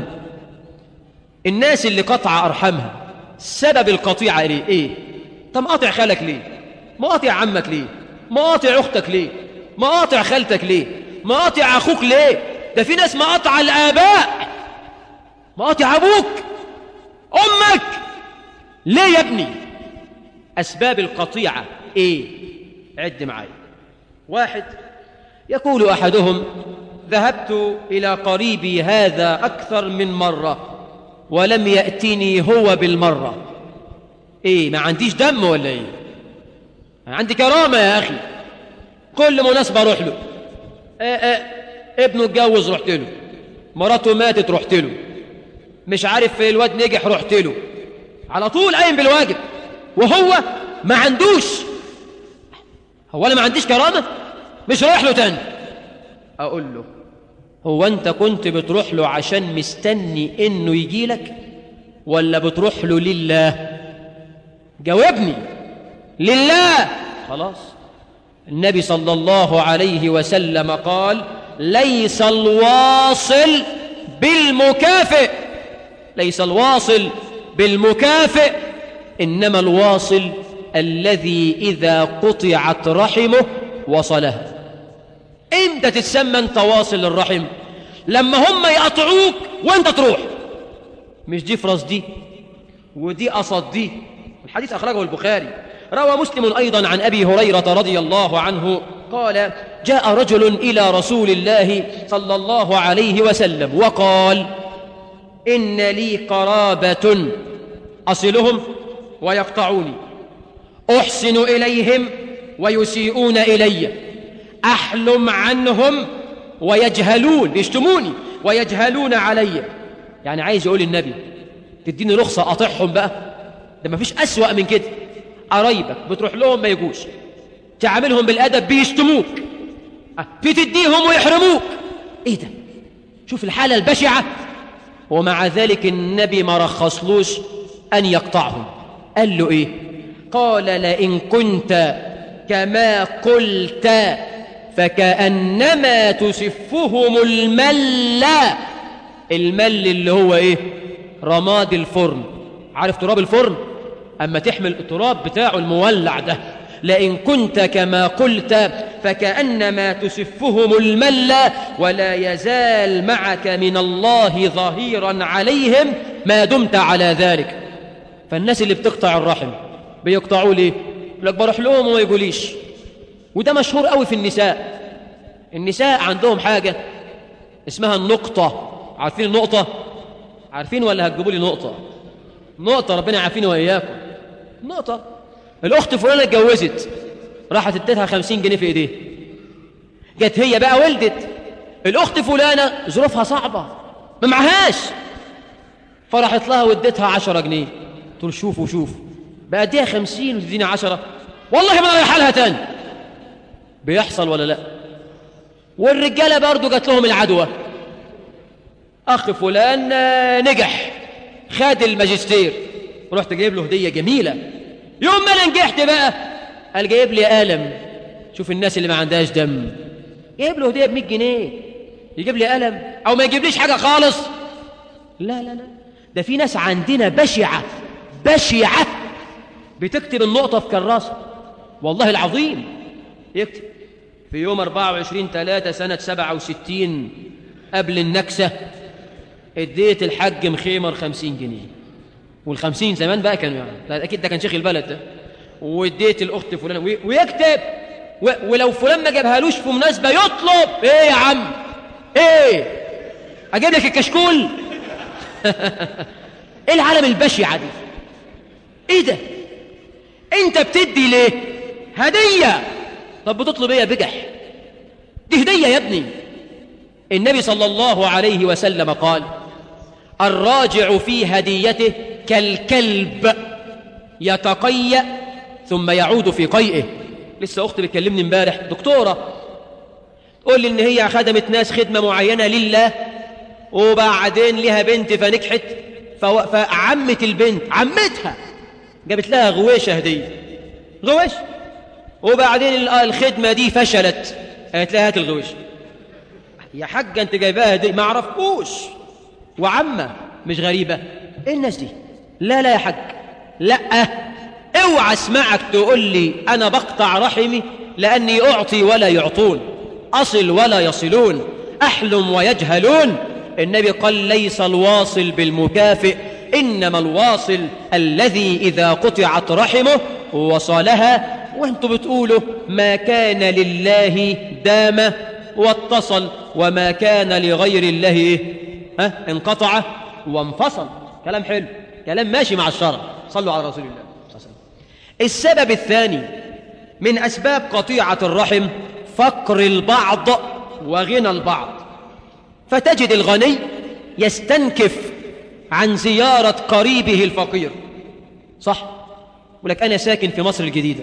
الناس اللي قطع أرحامها سبب القطيعة ليه إيه طب مقاطع خالك ليه مقاطع عمك ليه مقاطع أختك ليه مقاطع خالتك ليه مقاطع أخوك ليه ده في ناس مقاطع الآباء مقاطع أبوك أمك ليه يا ابني أسباب القطيعة إيه عد معايا واحد يقول أحدهم ذهبت إلى قريبي هذا أكثر من مرة ولم يأتني هو بالمرة إيه ما عنديش دم ولا إيه عندي كرامة يا أخي كل مناسبة أروح له آه آه ابنه اتجوز رحت له مراته ماتت رحت له مش عارف الواد نجح رحت له على طول قايم بالواجب وهو ما عندوش هو انا ما عنديش كرامه مش رايح له تاني اقول له هو انت كنت بتروح له عشان مستني انه يجي لك ولا بتروح له لله جاوبني لله خلاص النبي صلى الله عليه وسلم قال ليس الواصل بالمكافئ ليس الواصل بالمكافئ انما الواصل الذي اذا قطعت رحمه وصلها امتى تتسمى انت واصل الرحم لما هم يقطعوك وانت تروح مش دي فرص دي ودي قصد دي الحديث اخرجه البخاري روى مسلم ايضا عن ابي هريره رضي الله عنه قال جاء رجل الى رسول الله صلى الله عليه وسلم وقال ان لي قرابه اصلهم ويقطعوني احسن اليهم ويسيئون الي احلم عنهم ويجهلون بيشتموني ويجهلون علي يعني عايز يقول النبي تديني رخصه اقاطعهم بقى ده مفيش اسوا من كده قرايبك بتروح لهم ما يجوش تعاملهم بالادب بيشتموك بتديهم ويحرموك ايه ده شوف الحاله البشعه ومع ذلك النبي ما رخصلوش ان يقطعهم قال له ايه قال لئن كنت كما قلت فكانما تسفهم المل المل اللي هو ايه رماد الفرن عارف تراب الفرن اما تحمل التراب بتاعه المولع ده لئن كنت كما قلت فكانما تسفهم المل ولا يزال معك من الله ظهيرا عليهم ما دمت على ذلك فالناس اللي بتقطع الرحم بيقطعوا ليه لك بروح لهم وما يقوليش وده مشهور قوي في النساء النساء عندهم حاجه اسمها النقطه عارفين النقطه عارفين ولا هتجيبوا لي نقطه نقطه ربنا يعافيني واياكم نقطه الاخت فلانه اتجوزت راحت اديتها خمسين جنيه في ايديها جت هي بقى ولدت الاخت فلانه ظروفها صعبه ما معهاش فرحت لها واديتها عشرة جنيه تقول شوفوا شوف بقى اديها خمسين وتديني عشرة والله ما رايح لها تاني بيحصل ولا لا والرجاله برضو جات لهم العدوى اخ فلان نجح خد الماجستير رحت جايب له هديه جميله يوم ما انا نجحت بقى قال جايب لي قلم شوف الناس اللي ما عندهاش دم جايب له هديه ب 100 جنيه يجيب لي قلم او ما يجيبليش حاجه خالص لا لا لا ده في ناس عندنا بشعه بشعه بتكتب النقطه في كراسه والله العظيم يكتب في يوم 24 3 سنه 67 قبل النكسه اديت الحاج مخيمر 50 جنيه والخمسين زمان بقى كانوا يعني اكيد ده كان شيخ البلد ده واديت الاخت فلانه ويكتب و... ولو فلان ما جابهالوش في مناسبه يطلب ايه يا عم ايه اجيب لك الكشكول ايه العالم البشعه دي ايه ده انت بتدي ليه هديه طب بتطلب ايه يا بجح دي هديه يا ابني النبي صلى الله عليه وسلم قال الراجع في هديته كالكلب يتقيأ ثم يعود في قيئه لسه اختي بتكلمني امبارح دكتوره تقول لي ان هي خدمت ناس خدمه معينه لله وبعدين لها بنت فنجحت فو... فعمت البنت عمتها جابت لها غويشه هديه غويش وبعدين الخدمه دي فشلت قالت لها هات الغويشه يا حاجه انت جايباها هديه ما اعرفكوش وعمه مش غريبه ايه الناس دي لا لا يا حاج لا اوعى اسمعك تقول لي انا بقطع رحمي لاني اعطي ولا يعطون اصل ولا يصلون احلم ويجهلون النبي قال ليس الواصل بالمكافئ إنما الواصل الذي إذا قطعت رحمه وصلها وانتم بتقولوا ما كان لله دام واتصل وما كان لغير الله إيه؟ ها انقطع وانفصل كلام حلو كلام ماشي مع الشرع صلوا على رسول الله صلى الله عليه وسلم السبب الثاني من أسباب قطيعة الرحم فقر البعض وغنى البعض فتجد الغني يستنكف عن زيارة قريبه الفقير صح ولك أنا ساكن في مصر الجديدة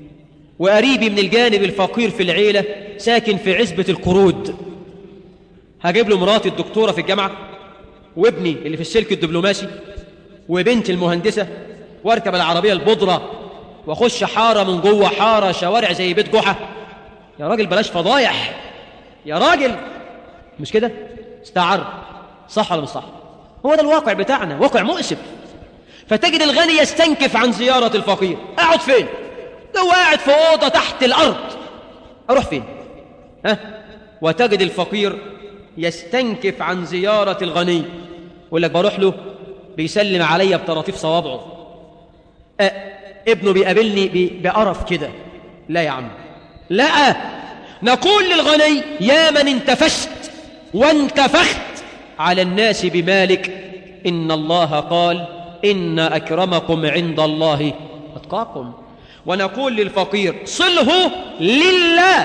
وقريبي من الجانب الفقير في العيلة ساكن في عزبة القرود هجيب له مراتي الدكتورة في الجامعة وابني اللي في السلك الدبلوماسي وبنتي المهندسة واركب العربية البودرة واخش حارة من جوه حارة شوارع زي بيت جحا يا راجل بلاش فضايح يا راجل مش كده استعر صح ولا مش صح هو ده الواقع بتاعنا واقع مؤسف فتجد الغني يستنكف عن زيارة الفقير اقعد فين لو قاعد في أوضة تحت الأرض أروح فين ها وتجد الفقير يستنكف عن زيارة الغني يقول لك بروح له بيسلم عليا بطراطيف صوابعه أه ابنه بيقابلني بقرف كده لا يا عم لا نقول للغني يا من انتفشت وانتفخت على الناس بمالك إن الله قال إن أكرمكم عند الله أتقاكم ونقول للفقير صله لله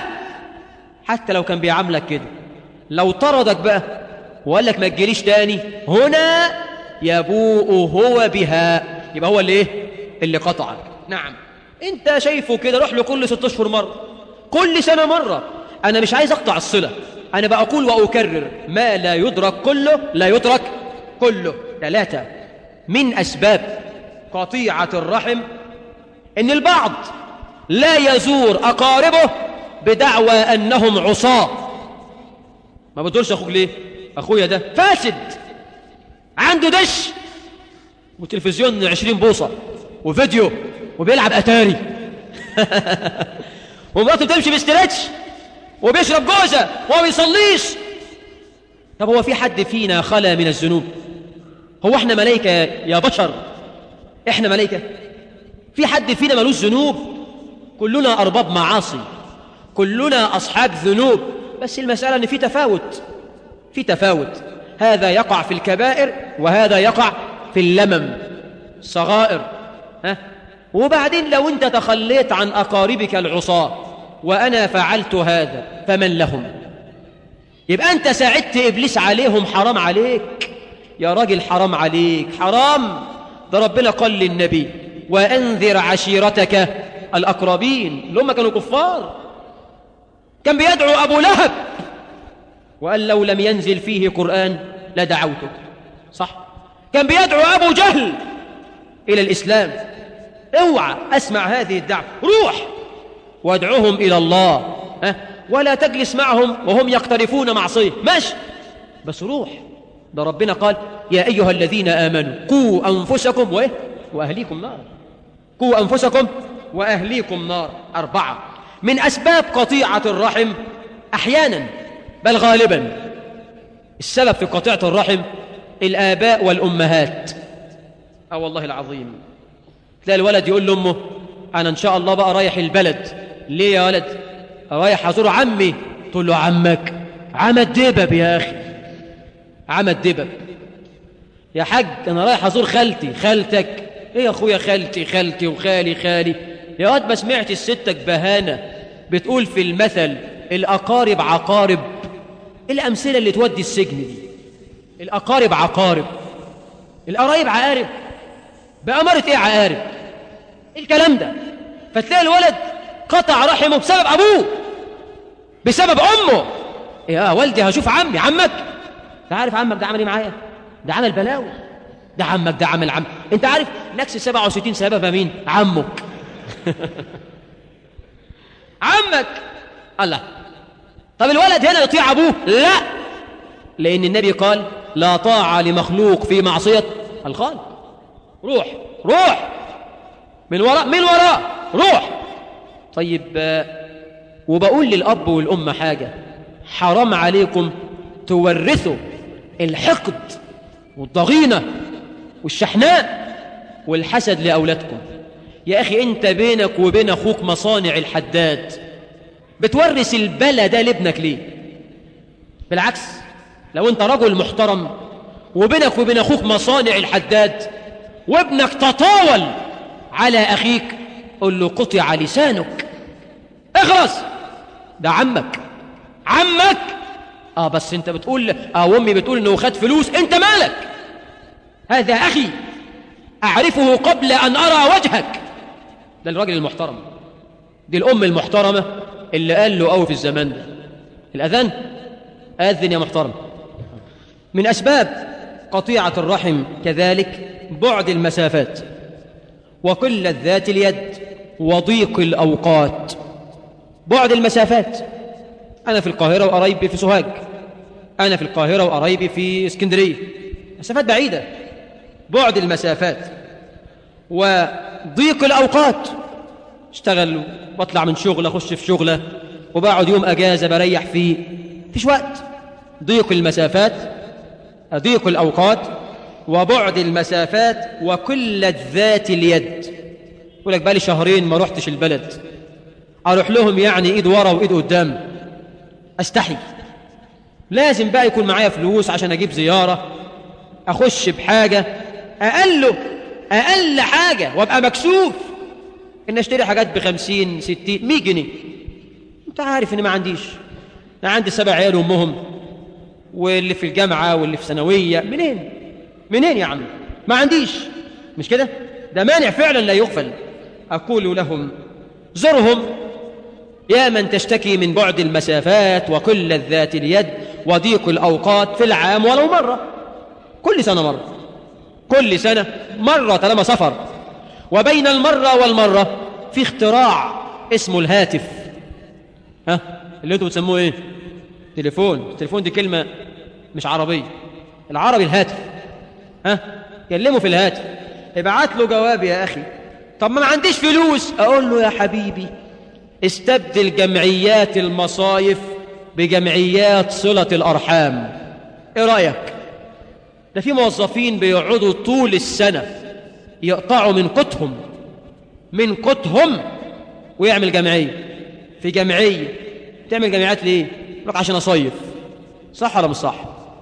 حتى لو كان بيعاملك كده لو طردك بقى وقال لك ما تجيليش تاني هنا يبوء هو بها يبقى هو اللي ايه اللي قطعك نعم انت شايفه كده روح له كل ست اشهر مره كل سنه مره انا مش عايز اقطع الصله انا بقول واكرر ما لا يدرك كله لا يترك كله ثلاثه من اسباب قطيعه الرحم ان البعض لا يزور اقاربه بدعوى انهم عصاه ما بتقولش اخوك ليه اخويا ده فاسد عنده دش وتلفزيون 20 بوصه وفيديو وبيلعب اتاري ومراته بتمشي باسترتش وبيشرب جوزه وما بيصليش طب هو في حد فينا خلا من الذنوب هو احنا ملائكه يا بشر احنا ملائكه في حد فينا ملوش ذنوب كلنا ارباب معاصي كلنا اصحاب ذنوب بس المساله ان في تفاوت في تفاوت هذا يقع في الكبائر وهذا يقع في اللمم صغائر ها وبعدين لو انت تخليت عن اقاربك العصاه وانا فعلت هذا فمن لهم يبقى انت ساعدت ابليس عليهم حرام عليك يا راجل حرام عليك حرام ده ربنا قال للنبي وانذر عشيرتك الاقربين اللي هم كانوا كفار كان بيدعو ابو لهب وقال لو لم ينزل فيه قران لدعوتك صح كان بيدعو ابو جهل الى الاسلام اوعى اسمع هذه الدعوه روح وادعوهم الى الله ها ولا تجلس معهم وهم يقترفون معصيه ماشي بس روح ده ربنا قال يا ايها الذين امنوا قوا انفسكم وايه واهليكم نار قوا انفسكم واهليكم نار اربعه من اسباب قطيعه الرحم احيانا بل غالبا السبب في قطيعه الرحم الاباء والامهات اه والله العظيم تلاقي الولد يقول لامه انا ان شاء الله بقى رايح البلد ليه يا ولد رايح ازور عمي تقول له عمك عم الدبب يا اخي عم الدبب يا حاج انا رايح ازور خالتي خالتك ايه يا اخويا خالتي خالتي وخالي خالي يا واد ما سمعت ستك بهانه بتقول في المثل الاقارب عقارب الامثله اللي تودي السجن دي الاقارب عقارب القرايب عقارب بأمارة ايه عقارب إيه الكلام ده فتلاقي الولد قطع رحمه بسبب ابوه بسبب امه يا والدي هشوف عمي عمك انت عارف عمك ده عمل ايه معايا ده عمل بلاوي ده عمك ده عمل عم انت عارف نكس 67 سببها مين عمك عمك الله طب الولد هنا يطيع ابوه لا لان النبي قال لا طاعه لمخلوق في معصيه الخالق روح روح من وراء من وراء روح طيب وبقول للأب والأم حاجة حرام عليكم تورثوا الحقد والضغينة والشحناء والحسد لأولادكم يا أخي أنت بينك وبين أخوك مصانع الحداد بتورث البلا ده لابنك ليه بالعكس لو أنت رجل محترم وبينك وبين أخوك مصانع الحداد وابنك تطاول على أخيك قل له قطع لسانك اخلص ده عمك عمك اه بس انت بتقول اه امي بتقول انه خد فلوس انت مالك هذا اخي اعرفه قبل ان ارى وجهك ده الراجل المحترم دي الام المحترمه اللي قال له قوي في الزمان ده الاذان اذن يا محترم من اسباب قطيعه الرحم كذلك بعد المسافات وقله ذات اليد وضيق الاوقات بعد المسافات أنا في القاهرة وقرايبي في سوهاج أنا في القاهرة وقرايبي في اسكندرية مسافات بعيدة بعد المسافات وضيق الأوقات اشتغل واطلع من شغل أخش في شغلة وبقعد يوم أجازة بريح فيه فيش وقت ضيق المسافات ضيق الأوقات وبعد المسافات وقلة ذات اليد يقول لك بقالي شهرين ما رحتش البلد اروح لهم يعني ايد ورا وايد قدام استحي لازم بقى يكون معايا فلوس عشان اجيب زياره اخش بحاجه اقل اقل حاجه وابقى مكسوف ان اشتري حاجات بخمسين ستين مية جنيه انت عارف ان ما عنديش انا عندي سبع عيال وامهم واللي في الجامعه واللي في ثانويه منين منين يا عم ما عنديش مش كده ده مانع فعلا لا يغفل اقول لهم زرهم يا من تشتكي من بعد المسافات وقلة ذات اليد وضيق الأوقات في العام ولو مرة كل سنة مرة كل سنة مرة طالما سفر وبين المرة والمرة في اختراع اسمه الهاتف ها اللي انتوا بتسموه ايه تليفون التليفون دي كلمة مش عربية العربي الهاتف ها كلمه في الهاتف ابعت له جواب يا أخي طب ما عنديش فلوس أقول له يا حبيبي استبدل جمعيات المصايف بجمعيات صلة الأرحام إيه رأيك؟ ده في موظفين بيقعدوا طول السنة يقطعوا من قوتهم من قوتهم ويعمل جمعية في جمعية تعمل جمعيات ليه؟ يقول لك عشان أصيف صح ولا مش صح؟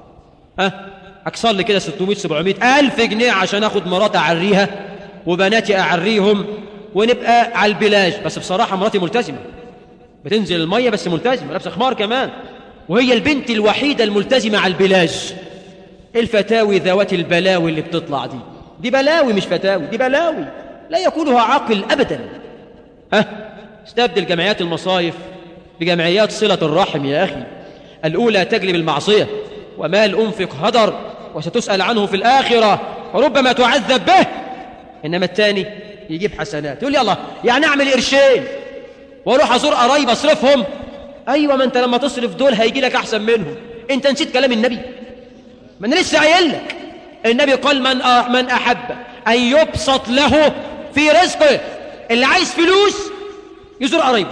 ها؟ أكسر لي كده 600 700 ألف جنيه عشان آخد مراتي أعريها وبناتي أعريهم ونبقى على البلاج بس بصراحة مراتي ملتزمة بتنزل المية بس ملتزمة لابسة خمار كمان وهي البنت الوحيدة الملتزمة على البلاج الفتاوي ذوات البلاوي اللي بتطلع دي دي بلاوي مش فتاوي دي بلاوي لا يقولها عاقل أبدا ها استبدل جمعيات المصايف بجمعيات صلة الرحم يا أخي الأولى تجلب المعصية ومال أنفق هدر وستسأل عنه في الآخرة وربما تعذب به إنما الثاني يجيب حسنات يقول لي الله يعني أعمل قرشين واروح ازور قرايب اصرفهم ايوه ما انت لما تصرف دول هيجي لك احسن منهم انت نسيت كلام النبي ما انا لسه قايل لك النبي قال من أ... من احب ان يبسط له في رزقه اللي عايز فلوس يزور قرايبه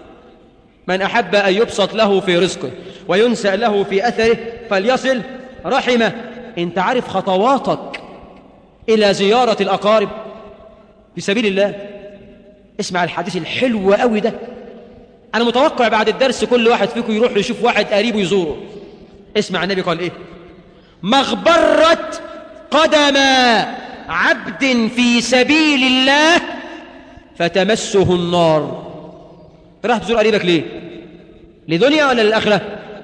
من احب ان يبسط له في رزقه وينسى له في اثره فليصل رحمه انت عارف خطواتك الى زياره الاقارب في سبيل الله اسمع الحديث الحلو قوي ده انا متوقع بعد الدرس كل واحد فيكم يروح يشوف واحد قريبه يزوره اسمع النبي قال ايه مغبرة قدم عبد في سبيل الله فتمسه النار راح تزور قريبك ليه لدنيا ولا للآخرة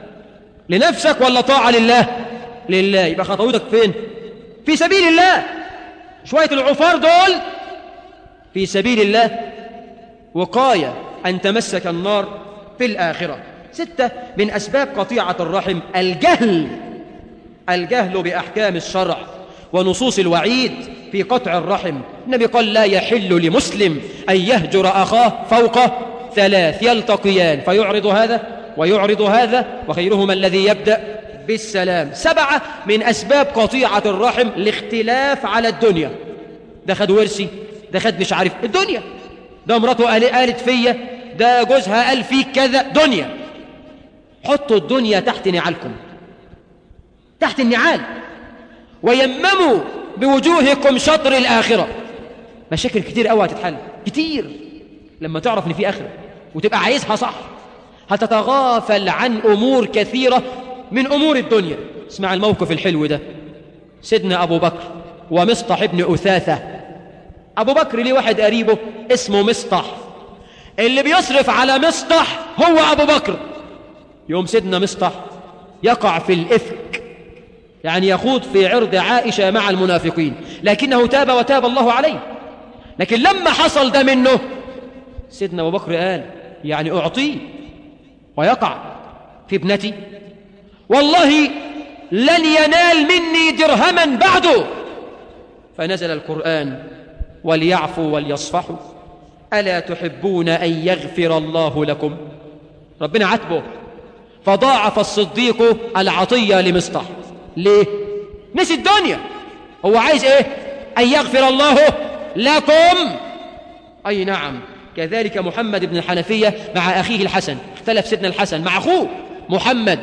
لنفسك ولا طاعة لله لله يبقى خطوتك فين في سبيل الله شوية العفار دول في سبيل الله وقاية أن تمسك النار في الآخرة ستة من أسباب قطيعة الرحم الجهل الجهل بأحكام الشرع ونصوص الوعيد في قطع الرحم النبي قال لا يحل لمسلم أن يهجر أخاه فوق ثلاث يلتقيان فيعرض هذا ويعرض هذا وخيرهما الذي يبدأ بالسلام سبعة من أسباب قطيعة الرحم الاختلاف على الدنيا ده خد ورثي ده خد مش عارف الدنيا ده مراته قالت فيا ده جوزها قال فيك كذا دنيا حطوا الدنيا تحت نعالكم تحت النعال ويمموا بوجوهكم شطر الآخرة مشاكل كتير قوي هتتحل كتير لما تعرف ان في آخرة وتبقى عايزها صح هتتغافل عن أمور كثيرة من أمور الدنيا اسمع الموقف الحلو ده سيدنا أبو بكر ومصطح ابن أثاثة أبو بكر ليه واحد قريبه اسمه مصطح اللي بيصرف على مصطح هو أبو بكر يوم سيدنا مصطح يقع في الإفك يعني يخوض في عرض عائشة مع المنافقين لكنه تاب وتاب الله عليه لكن لما حصل ده منه سيدنا أبو بكر قال يعني أعطيه ويقع في ابنتي والله لن ينال مني درهما بعده فنزل القرآن وليعفوا وليصفحوا ألا تحبون أن يغفر الله لكم ربنا عتبه فضاعف الصديق العطية لمصطح ليه؟ نسي الدنيا هو عايز ايه؟ أن يغفر الله لكم أي نعم كذلك محمد بن الحنفية مع أخيه الحسن اختلف سيدنا الحسن مع أخوه محمد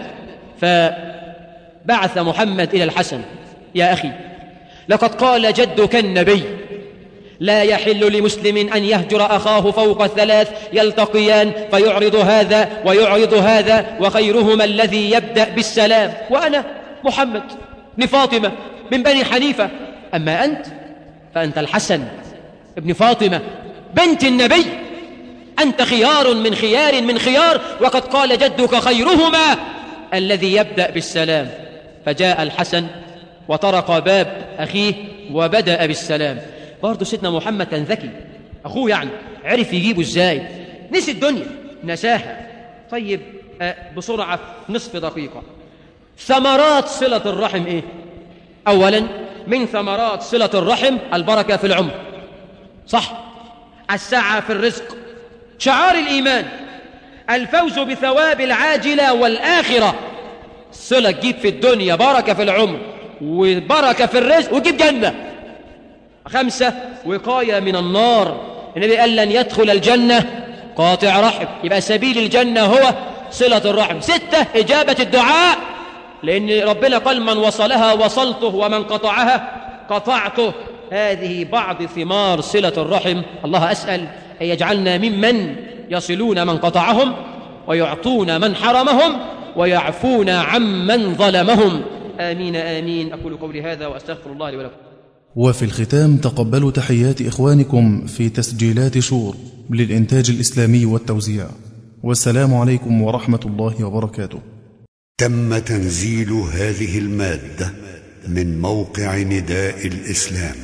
فبعث محمد إلى الحسن يا أخي لقد قال جدك النبي لا يحل لمسلم أن يهجر أخاه فوق ثلاث يلتقيان فيعرض هذا ويعرض هذا وخيرهما الذي يبدأ بالسلام وأنا محمد بن فاطمة من بني حنيفة أما أنت فأنت الحسن ابن فاطمة بنت النبي أنت خيار من خيار من خيار وقد قال جدك خيرهما الذي يبدأ بالسلام فجاء الحسن وطرق باب أخيه وبدأ بالسلام برضه سيدنا محمد كان ذكي أخوه يعني عرف يجيبه إزاي نسي الدنيا نساها طيب آه بسرعة نصف دقيقة ثمرات صلة الرحم إيه أولا من ثمرات صلة الرحم البركة في العمر صح السعة في الرزق شعار الإيمان الفوز بثواب العاجلة والآخرة صلة تجيب في الدنيا بركة في العمر وبركة في الرزق وتجيب جنة خمسة وقاية من النار النبي قال لن يدخل الجنة قاطع رحم يبقى سبيل الجنة هو صلة الرحم ستة إجابة الدعاء لأن ربنا قال من وصلها وصلته ومن قطعها قطعته هذه بعض ثمار صلة الرحم الله أسأل أن يجعلنا ممن يصلون من قطعهم ويعطون من حرمهم ويعفون عمن ظلمهم آمين آمين أقول قولي هذا وأستغفر الله لي ولكم وفي الختام تقبلوا تحيات إخوانكم في تسجيلات شور للإنتاج الإسلامي والتوزيع والسلام عليكم ورحمة الله وبركاته تم تنزيل هذه المادة من موقع نداء الإسلام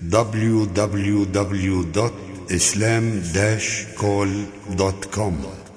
www.islam-call.com